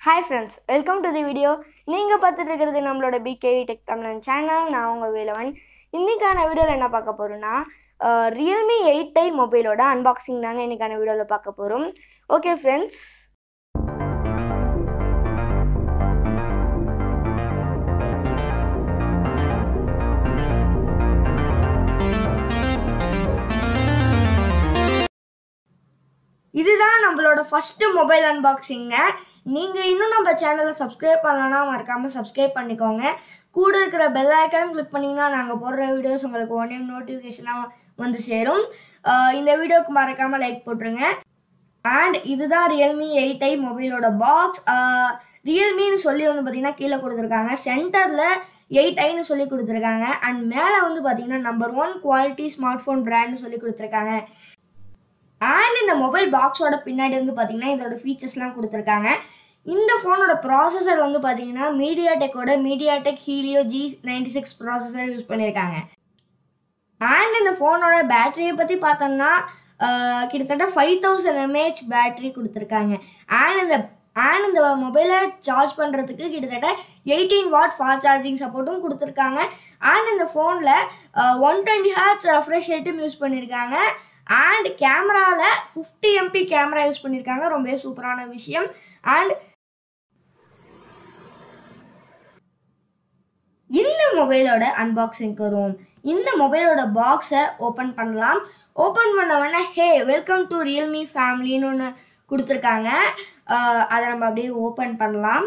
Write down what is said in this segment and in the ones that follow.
hi friends welcome to the video நீங்கள் பார்த்துட்டு இருக்கிறது நம்மளோட பிகே டெக் தமிழன் சேனல் நான் உங்கள் வேலவன் இன்றைக்கான வீடியோவில் என்ன பார்க்க போகிறோன்னா ரியல்மி எயிட் ஐ மொபைலோட அன்பாக்சிங் தாங்க இன்றைக்கான வீடியோவில் பார்க்க போகிறோம் ஓகே ஃப்ரெண்ட்ஸ் இதுதான் நம்மளோட ஃபஸ்ட்டு மொபைல் அன்பாக்சிங்க நீங்கள் இன்னும் நம்ம சேனலை சப்ஸ்கிரைப் பண்ணலன்னா மறக்காமல் சப்ஸ்கிரைப் பண்ணிக்கோங்க கூட இருக்கிற பெல் ஐக்கான் கிளிக் பண்ணிங்கன்னா நாங்கள் போடுற வீடியோஸ் உங்களுக்கு உடனே நோட்டிஃபிகேஷனாக வந்து சேரும் அஹ் இந்த வீடியோக்கு மறக்காமல் லைக் போட்டுருங்க அண்ட் இதுதான் ரியல்மி எயிட் ஐ மொபைலோட பாக்ஸ் ரியல்மின்னு சொல்லி வந்து பார்த்தீங்கன்னா கீழே கொடுத்துருக்காங்க சென்டரில் எயிட் ஐன்னு சொல்லி கொடுத்துருக்காங்க அண்ட் மேலே வந்து பார்த்தீங்கன்னா number one quality smart phone பிராண்ட்னு சொல்லி கொடுத்துருக்காங்க அண்ட் இந்த மொபைல் பாக்ஸோட பின்னாடி வந்து பார்த்தீங்கன்னா இதோட ஃபீச்சர்ஸ்லாம் கொடுத்துருக்காங்க இந்த ஃபோனோட ப்ராசஸர் வந்து பார்த்தீங்கன்னா மீடியா டெக்கோட MediaTek Helio G ninety six processor use பண்ணியிருக்காங்க அண்ட் இந்த ஃபோனோட பேட்டரியை பற்றி பார்த்தோம்னா ஆஹ், கிட்டத்தட்ட ஃபைவ் தௌசண்ட் எம்ஏஹெச் பேட்டரி கொடுத்துருக்காங்க அண்ட் இந்த அண்ட் இந்த மொபைலை சார்ஜ் பண்ணுறதுக்கு கிட்டத்தட்ட எயிட்டீன் வாட் ஃபாஸ்ட் சார்ஜிங் சப்போர்ட்டும் கொடுத்துருக்காங்க அண்ட் இந்த ஃபோனில் ஒன் டுவெண்ட்டி ஹார்ட்ஸ் ரெஃப்ரெஷ் ரேட்டும் யூஸ் பண்ணியிருக்காங்க அண்ட் கேமராவில் ஃபிஃப்டி எம்பி கேமரா யூஸ் பண்ணியிருக்காங்க ரொம்பவே சூப்பரான விஷயம் அண்ட் இந்த மொபைலோட அன்பாக்சிங் வருவோம் இந்த மொபைலோட பாக்ஸை ஓப்பன் பண்ணலாம் ஓப்பன் பண்ண உடனே ஹே வெல்கம் டு ரியல்மி ஃபேமிலின்னு ஒன்று கொடுத்துருக்காங்க அஹ் அதை நம்ம அப்படியே ஓப்பன் பண்ணலாம்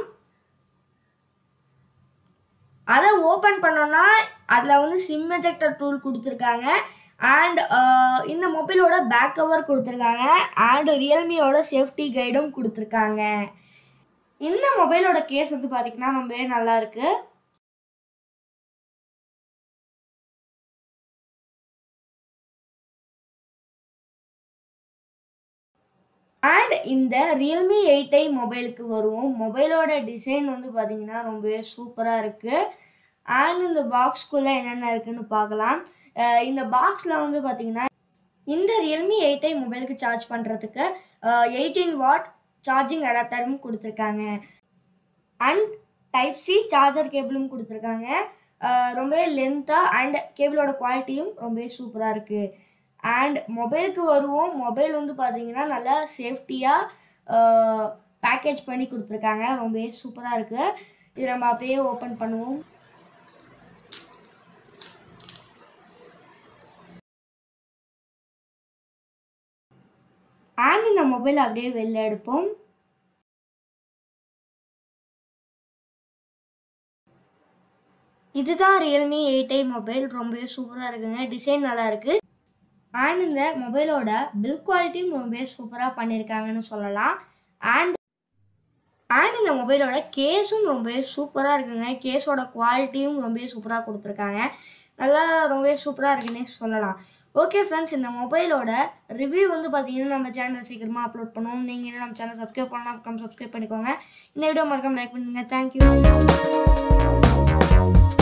அதை ஓப்பன் பண்ணோன்னா அதில் வந்து சிம் எஜெக்டர் டூல் கொடுத்துருக்காங்க அண்ட் இந்த மொபைலோட பேக் கவர் கொடுத்துருக்காங்க அண்ட் ரியல்மியோட சேஃப்டி கைடும் கொடுத்துருக்காங்க இந்த மொபைலோட கேஸ் வந்து பார்த்திங்கன்னா ரொம்பவே நல்லா இருக்கு அண்ட் இந்த ரியல்மி எயிட் ஐ மொபைலுக்கு வருவோம் மொபைலோட டிசைன் வந்து பார்த்தீங்கன்னா ரொம்பவே சூப்பராக இருக்குது அண்ட் இந்த பாக்ஸ்குள்ளே என்னென்ன இருக்குன்னு பார்க்கலாம் அஹ் இந்த பாக்ஸில் வந்து பார்த்தீங்கன்னா இந்த ரியல்மி எயிட் ஐ மொபைலுக்கு சார்ஜ் பண்ணுறதுக்கு எயிட்டீன் வாட் சார்ஜிங் அடாப்டரும் கொடுத்துருக்காங்க அண்ட் டைப் சி சார்ஜர் கேபிளும் கொடுத்துருக்காங்க அஹ் ரொம்பவே லென்த்தாக அண்ட் கேபிளோட குவாலிட்டியும் ரொம்பவே சூப்பராக இருக்குது அண்ட் மொபைலுக்கு வருவோம் மொபைல் வந்து பார்த்தீங்கன்னா நல்லா சேஃப்டியாக பேக்கேஜ் பண்ணி கொடுத்துருக்காங்க ரொம்பவே சூப்பராக இருக்குது இது நம்ம அப்படியே ஓப்பன் பண்ணுவோம் அண்ட் இந்த மொபைல் அப்படியே வெளில எடுப்போம் இதுதான் ரியல்மி எயிட் ஐ மொபைல் ரொம்பவே சூப்பராக இருக்குங்க டிசைன் நல்லா இருக்கு அண்ட் இந்த மொபைலோட பில் குவாலிட்டியும் ரொம்பவே சூப்பராக பண்ணியிருக்காங்கன்னு சொல்லலாம் அண்ட் அண்ட் இந்த மொபைலோட கேஸும் ரொம்பவே சூப்பராக இருக்குங்க கேஸோட குவாலிட்டியும் ரொம்பவே சூப்பராக கொடுத்துருக்காங்க நல்லா ரொம்பவே சூப்பராக இருக்குன்னே சொல்லலாம் ஓகே ஃப்ரெண்ட்ஸ் இந்த மொபைலோட ரிவ்யூ வந்து பார்த்தீங்கன்னா நம்ம சேனல் சீக்கிரமாக அப்லோட் பண்ணுவோம் நீங்கள் என்ன நம்ம சேனல் சப்ஸ்கிரைப் பண்ணலாம் மறக்காம சப்ஸ்கிரைப் பண்ணிக்கோங்க இந்த வீடியோ மறக்காம லைக் பண்ணுங்க தேங்க்யூ